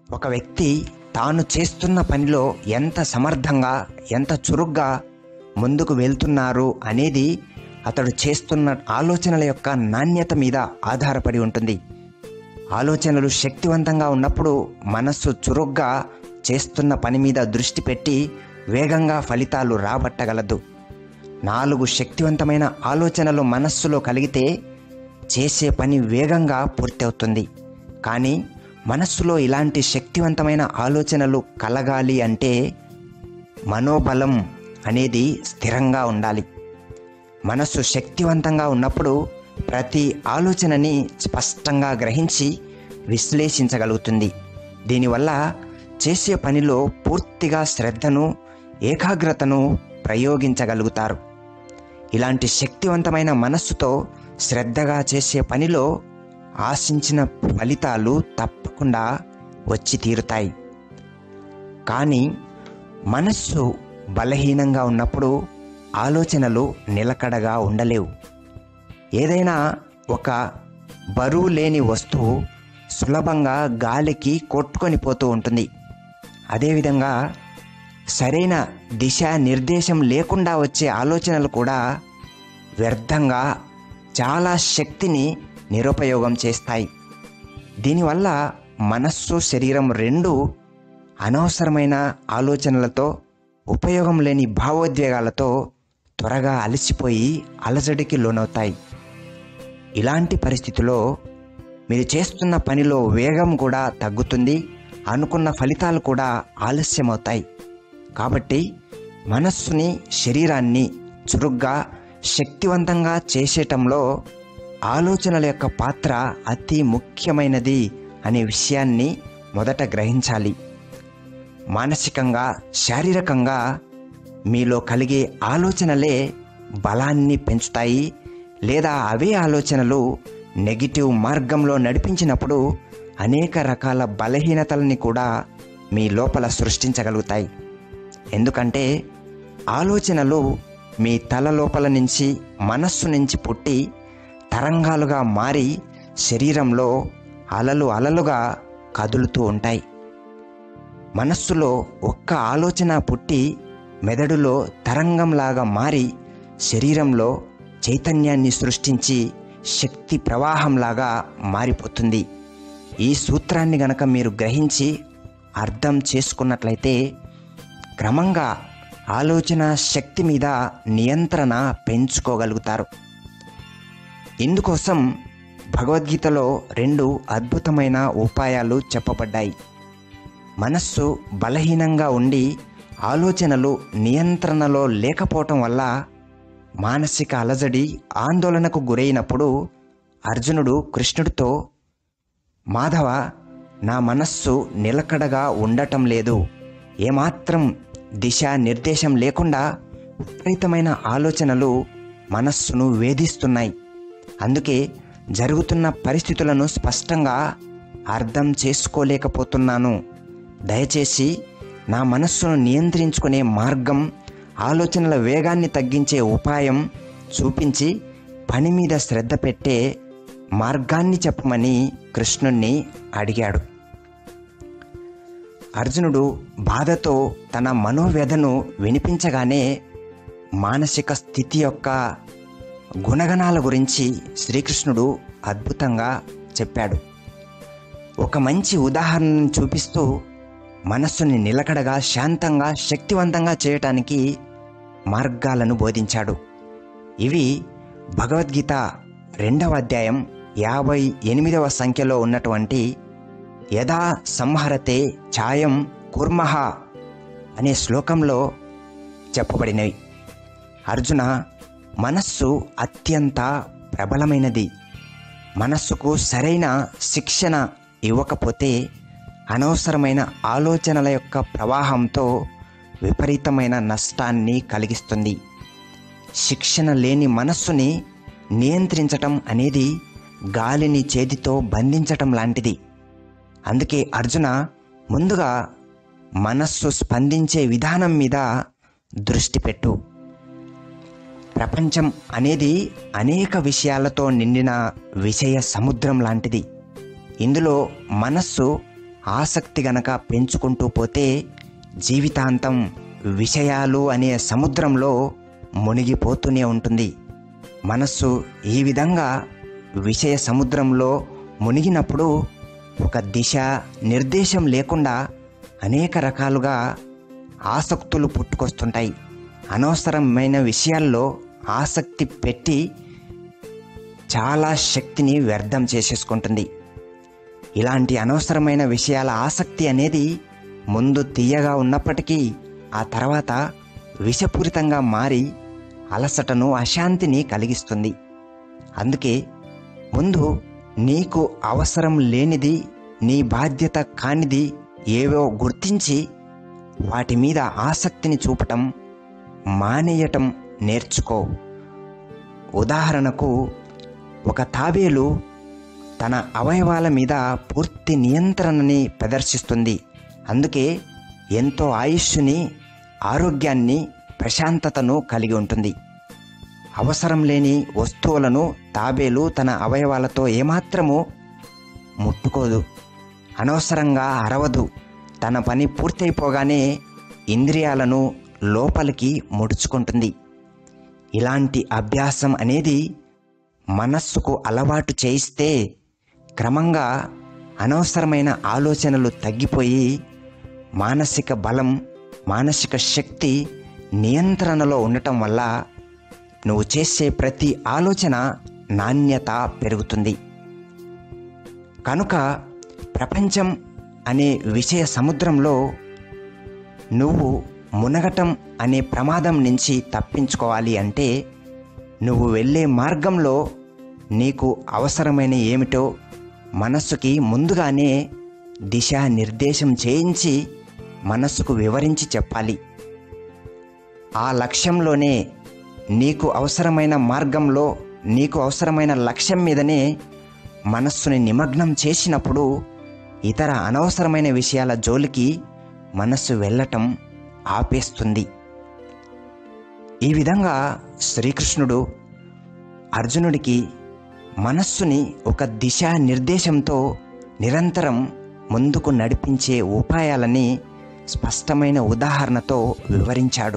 ఒక వ్యక్తి తాను చేస్తున్న పనిలో ఎంత సమర్థంగా ఎంత చురుగ్గా ముందుకు వెళ్తున్నారు అనేది అతడు చేస్తున్న ఆలోచనల యొక్క నాణ్యత మీద ఆధారపడి ఉంటుంది ఆలోచనలు శక్తివంతంగా ఉన్నప్పుడు మనస్సు చురుగ్గా చేస్తున్న పని మీద దృష్టి పెట్టి వేగంగా ఫలితాలు రాబట్టగలదు నాలుగు శక్తివంతమైన ఆలోచనలు మనస్సులో కలిగితే చేసే పని వేగంగా పూర్తవుతుంది కానీ మనస్సులో ఇలాంటి శక్తివంతమైన ఆలోచనలు కలగాలి అంటే మనోబలం అనేది స్థిరంగా ఉండాలి మనస్సు శక్తివంతంగా ఉన్నప్పుడు ప్రతి ఆలోచనని స్పష్టంగా గ్రహించి విశ్లేషించగలుగుతుంది దీనివల్ల చేసే పనిలో పూర్తిగా శ్రద్ధను ఏకాగ్రతను ప్రయోగించగలుగుతారు ఇలాంటి శక్తివంతమైన మనస్సుతో శ్రద్ధగా చేసే పనిలో ఆశించిన ఫలితాలు తప్పకుండా వచ్చి తీరుతాయి కానీ మనస్సు బలహీనంగా ఉన్నప్పుడు ఆలోచనలు నిలకడగా ఉండలేవు ఏదైనా ఒక బరువు లేని వస్తువు సులభంగా గాలికి కొట్టుకొని పోతూ ఉంటుంది అదేవిధంగా సరైన దిశ నిర్దేశం లేకుండా వచ్చే ఆలోచనలు కూడా వ్యర్థంగా చాలా శక్తిని నిరుపయోగం చేస్తాయి దీనివల్ల మనస్సు శరీరం రెండు అనవసరమైన ఆలోచనలతో ఉపయోగం లేని భావోద్వేగాలతో త్వరగా అలసిపోయి అలజడికి లోనవుతాయి ఇలాంటి పరిస్థితిలో మీరు చేస్తున్న పనిలో వేగం కూడా తగ్గుతుంది అనుకున్న ఫలితాలు కూడా ఆలస్యమవుతాయి కాబట్టి మనస్సుని శరీరాన్ని చురుగ్గా శక్తివంతంగా చేసేటంలో ఆలోచనల యొక్క పాత్ర అతి ముఖ్యమైనది అనే విషయాన్ని మొదట గ్రహించాలి మానసికంగా శారీరకంగా మీలో కలిగే ఆలోచనలే బలాన్ని పెంచుతాయి లేదా అవే ఆలోచనలు నెగిటివ్ మార్గంలో నడిపించినప్పుడు అనేక రకాల బలహీనతల్ని కూడా మీ లోపల సృష్టించగలుగుతాయి ఎందుకంటే ఆలోచనలు మీ తల లోపల నుంచి మనస్సు నుంచి పుట్టి తరంగాలుగా మారి శరీరంలో అలలు అలలుగా కదులుతూ ఉంటాయి మనస్సులో ఒక్క ఆలోచన పుట్టి మెదడులో తరంగంలాగా మారి శరీరంలో చైతన్యాన్ని సృష్టించి శక్తి ప్రవాహంలాగా మారిపోతుంది ఈ సూత్రాన్ని గనక మీరు గ్రహించి అర్థం చేసుకున్నట్లయితే క్రమంగా ఆలోచన శక్తి మీద నియంత్రణ పెంచుకోగలుగుతారు ఇందుకోసం భగవద్గీతలో రెండు అద్భుతమైన ఉపాయాలు చెప్పబడ్డాయి మనస్సు బలహీనంగా ఉండి ఆలోచనలు నియంత్రణలో లేకపోవటం వల్ల మానసిక అలజడి ఆందోళనకు గురైనప్పుడు అర్జునుడు కృష్ణుడితో మాధవ నా మనస్సు నిలకడగా ఉండటం లేదు ఏమాత్రం దిశ నిర్దేశం లేకుండా విపరీతమైన ఆలోచనలు మనస్సును వేధిస్తున్నాయి అందుకే జరుగుతున్న పరిస్థితులను స్పష్టంగా అర్థం చేసుకోలేకపోతున్నాను దయచేసి నా మనస్సును నియంత్రించుకునే మార్గం ఆలోచనల వేగాన్ని తగ్గించే ఉపాయం చూపించి పని మీద శ్రద్ధ పెట్టే మార్గాన్ని చెప్పమని కృష్ణుణ్ణి అడిగాడు అర్జునుడు బాధతో తన మనోవ్యధను వినిపించగానే మానసిక స్థితి యొక్క గుణగణాల గురించి శ్రీకృష్ణుడు అద్భుతంగా చెప్పాడు ఒక మంచి ఉదాహరణను చూపిస్తూ మనస్సుని నిలకడగా శాంతంగా శక్తివంతంగా చేయటానికి మార్గాలను బోధించాడు ఇవి భగవద్గీత రెండవ అధ్యాయం యాభై ఎనిమిదవ సంఖ్యలో ఉన్నటువంటి యథా సంహరతే ఛాయం కుర్మహ అనే శ్లోకంలో చెప్పబడినవి అర్జున మనస్సు అత్యంత ప్రబలమైనది మనస్సుకు సరైన శిక్షణ ఇవ్వకపోతే అనవసరమైన ఆలోచనల యొక్క ప్రవాహంతో విపరీతమైన నష్టాన్ని కలిగిస్తుంది శిక్షణ లేని మనస్సుని నియంత్రించటం అనేది గాలిని చేతితో బంధించటం లాంటిది అందుకే అర్జున ముందుగా మనస్సు స్పందించే విధానం మీద దృష్టి పెట్టు ప్రపంచం అనేది అనేక విషయాలతో నిండిన విషయ సముద్రం లాంటిది ఇందులో మనస్సు ఆసక్తి గనక పెంచుకుంటూ పోతే జీవితాంతం విషయాలు అనే సముద్రంలో మునిగిపోతూనే ఉంటుంది మనస్సు ఈ విధంగా విషయ సముద్రంలో మునిగినప్పుడు ఒక దిశ నిర్దేశం లేకుండా అనేక రకాలుగా ఆసక్తులు పుట్టుకొస్తుంటాయి అనవసరమైన విషయాల్లో ఆసక్తి పెట్టి చాలా శక్తిని వ్యర్థం చేసేసుకుంటుంది ఇలాంటి అనవసరమైన విషయాల ఆసక్తి అనేది ముందు తీయగా ఉన్నప్పటికీ ఆ తర్వాత విషపూరితంగా మారి అలసటను అశాంతిని కలిగిస్తుంది అందుకే ముందు నీకు అవసరం లేనిది నీ బాధ్యత కానిది ఏవో గుర్తించి వాటి మీద ఆసక్తిని చూపటం మానేయటం నేర్చుకో ఉదాహరణకు ఒక తాబేలు తన అవయవాల మీద పూర్తి నియంత్రణని ప్రదర్శిస్తుంది అందుకే ఎంతో ఆయుష్ని ఆరోగ్యాన్ని ప్రశాంతతను కలిగి ఉంటుంది అవసరం లేని వస్తువులను తాబేలు తన అవయవాలతో ఏమాత్రము ముట్టుకోదు అనవసరంగా అరవదు తన పని పూర్తయిపోగానే ఇంద్రియాలను లోపలికి ముడుచుకుంటుంది ఇలాంటి అభ్యాసం అనేది మనస్సుకు అలవాటు చేయిస్తే క్రమంగా అనవసరమైన ఆలోచనలు తగ్గిపోయి మానసిక బలం మానసిక శక్తి నియంత్రణలో ఉండటం వల్ల నువ్వు చేసే ప్రతి ఆలోచన నాణ్యత పెరుగుతుంది కనుక ప్రపంచం అనే విషయ సముద్రంలో నువ్వు మునగటం అనే ప్రమాదం నుంచి తప్పించుకోవాలి అంటే నువ్వు వెళ్ళే మార్గంలో నీకు అవసరమైన ఏమిటో మనస్సుకి ముందుగానే దిశా నిర్దేశం చేయించి మనస్సుకు వివరించి చెప్పాలి ఆ లక్ష్యంలోనే నీకు అవసరమైన మార్గంలో నీకు అవసరమైన లక్ష్యం మీదనే మనస్సుని నిమగ్నం చేసినప్పుడు ఇతర అనవసరమైన విషయాల జోలికి మనస్సు వెళ్ళటం ఆపేస్తుంది ఈ విధంగా శ్రీకృష్ణుడు అర్జునుడికి మనస్సుని ఒక దిశా నిర్దేశంతో నిరంతరం ముందుకు నడిపించే ఉపాయాలని స్పష్టమైన ఉదాహరణతో వివరించాడు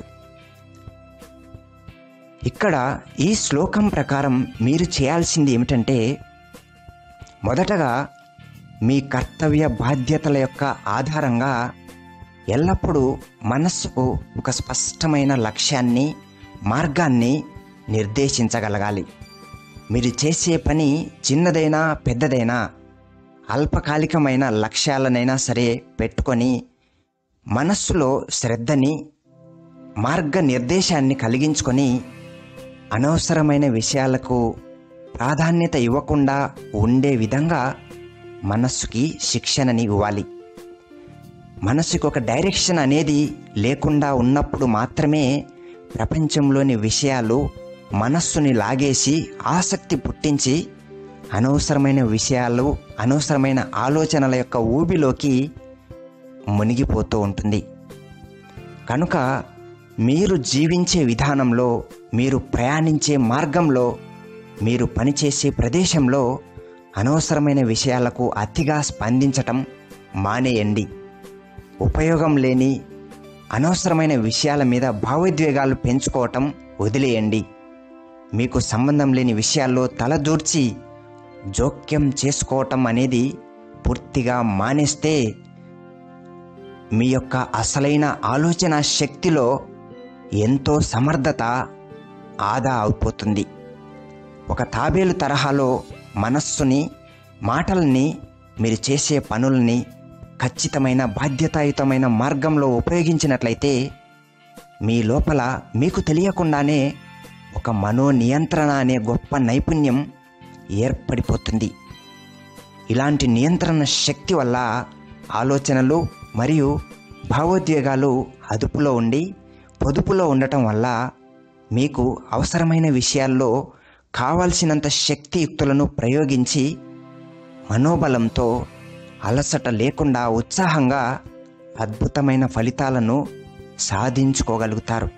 ఇక్కడ ఈ శ్లోకం ప్రకారం మీరు చేయాల్సింది ఏమిటంటే మొదటగా మీ కర్తవ్య బాధ్యతల యొక్క ఆధారంగా ఎల్లప్పుడూ మనస్సుకు ఒక స్పష్టమైన లక్ష్యాన్ని మార్గాన్ని నిర్దేశించగలగాలి మీరు చేసే పని చిన్నదైనా పెద్దదైనా అల్పకాలికమైన లక్ష్యాలనైనా సరే పెట్టుకొని మనస్సులో శ్రద్ధని మార్గ నిర్దేశాన్ని కలిగించుకొని అనవసరమైన విషయాలకు ప్రాధాన్యత ఇవ్వకుండా ఉండే విధంగా మనస్సుకి శిక్షణని ఇవ్వాలి మనసుకు ఒక డైరెక్షన్ అనేది లేకుండా ఉన్నప్పుడు మాత్రమే ప్రపంచంలోని విషయాలు మనస్సుని లాగేసి ఆసక్తి పుట్టించి అనవసరమైన విషయాలు అనవసరమైన ఆలోచనల యొక్క ఊబిలోకి మునిగిపోతూ ఉంటుంది కనుక మీరు జీవించే విధానంలో మీరు ప్రయాణించే మార్గంలో మీరు పనిచేసే ప్రదేశంలో అనవసరమైన విషయాలకు అతిగా స్పందించటం మానేయండి ఉపయోగం లేని అనవసరమైన విషయాల మీద భావోద్వేగాలు పెంచుకోవటం వదిలేయండి మీకు సంబంధం లేని విషయాల్లో తలదూర్చి జోక్యం చేసుకోవటం అనేది పూర్తిగా మానేస్తే మీ యొక్క అసలైన ఆలోచన శక్తిలో ఎంతో సమర్థత ఆదా అయిపోతుంది ఒక తాబేలు తరహాలో మనస్సుని మాటల్ని మీరు చేసే పనుల్ని ఖచ్చితమైన బాధ్యతాయుతమైన మార్గంలో ఉపయోగించినట్లయితే మీ లోపల మీకు తెలియకుండానే ఒక మనో నియంత్రణ అనే గొప్ప నైపుణ్యం ఏర్పడిపోతుంది ఇలాంటి నియంత్రణ శక్తి వల్ల ఆలోచనలు మరియు భావోద్వేగాలు అదుపులో ఉండి పొదుపులో ఉండటం వల్ల మీకు అవసరమైన విషయాల్లో కావాల్సినంత శక్తియుక్తులను ప్రయోగించి మనోబలంతో అలసట లేకుండా ఉత్సాహంగా అద్భుతమైన ఫలితాలను సాధించుకోగలుగుతారు